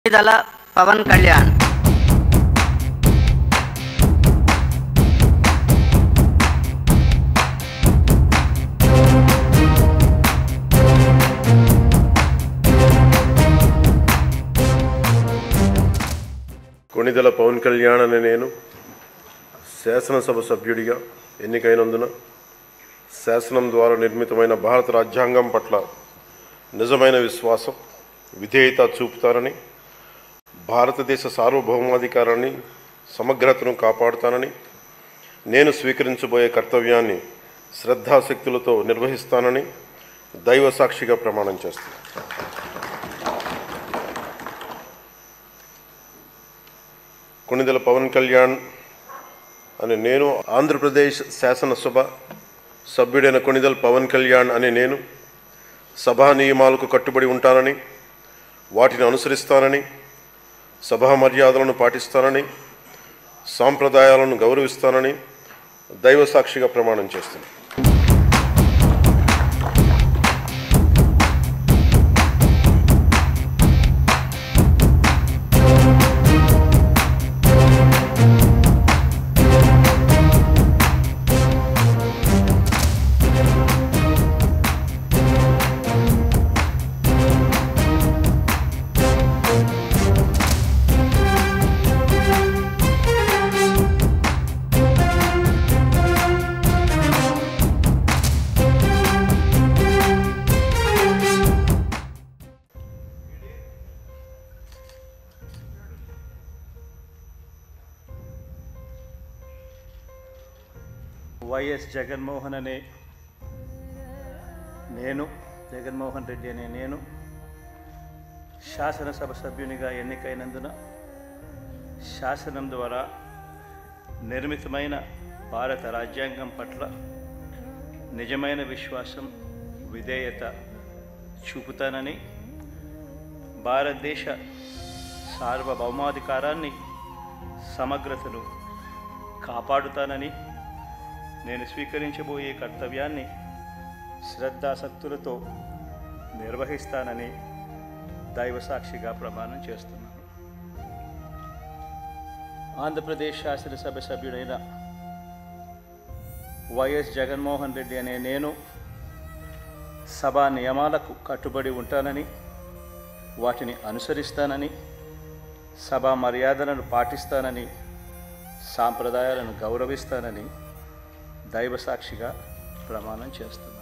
దళ పవన్ కళ్యాణ్ కొణిదెల పవన్ కళ్యాణ్ అనే నేను శాసనసభ సభ్యుడిగా ఎన్నికైనందున శాసనం ద్వారా నిర్మితమైన భారత రాజ్యాంగం పట్ల నిజమైన విశ్వాసం విధేయత చూపుతానని భారతదేశ సార్వభౌమాధికారాన్ని సమగ్రతను కాపాడుతానని నేను స్వీకరించబోయే కర్తవ్యాన్ని శ్రద్ధాశక్తులతో నిర్వహిస్తానని దైవ సాక్షిగా ప్రమాణం చేస్తాను కొణిదెల పవన్ కళ్యాణ్ అనే నేను ఆంధ్రప్రదేశ్ శాసనసభ సభ్యుడైన కొణిదెల పవన్ కళ్యాణ్ అనే నేను సభా నియమాలకు కట్టుబడి ఉంటానని వాటిని అనుసరిస్తానని సభా మర్యాదలను పాటిస్తానని సాంప్రదాయాలను గౌరవిస్తానని దైవ సాక్షిగా ప్రమాణం చేస్తున్నాను వైఎస్ జగన్మోహన్ అనే నేను జగన్మోహన్ రెడ్డి అనే నేను శాసనసభ సభ్యునిగా ఎన్నికైనందున శాసనం ద్వారా నిర్మితమైన భారత రాజ్యాంగం పట్ల నిజమైన విశ్వాసం విధేయత చూపుతానని భారతదేశ సార్వభౌమాధికారాన్ని సమగ్రతను కాపాడుతానని నేను స్వీకరించబోయే కర్తవ్యాన్ని శ్రద్ధాసక్తులతో నిర్వహిస్తానని దైవ సాక్షిగా ప్రమాణం చేస్తున్నాను ఆంధ్రప్రదేశ్ శాసనసభ సభ్యుడైన వైఎస్ జగన్మోహన్ రెడ్డి అనే నేను సభా నియమాలకు కట్టుబడి ఉంటానని వాటిని అనుసరిస్తానని సభా మర్యాదలను పాటిస్తానని సాంప్రదాయాలను గౌరవిస్తానని దైవ సాక్షిగా ప్రమాణం చేస్తున్నాను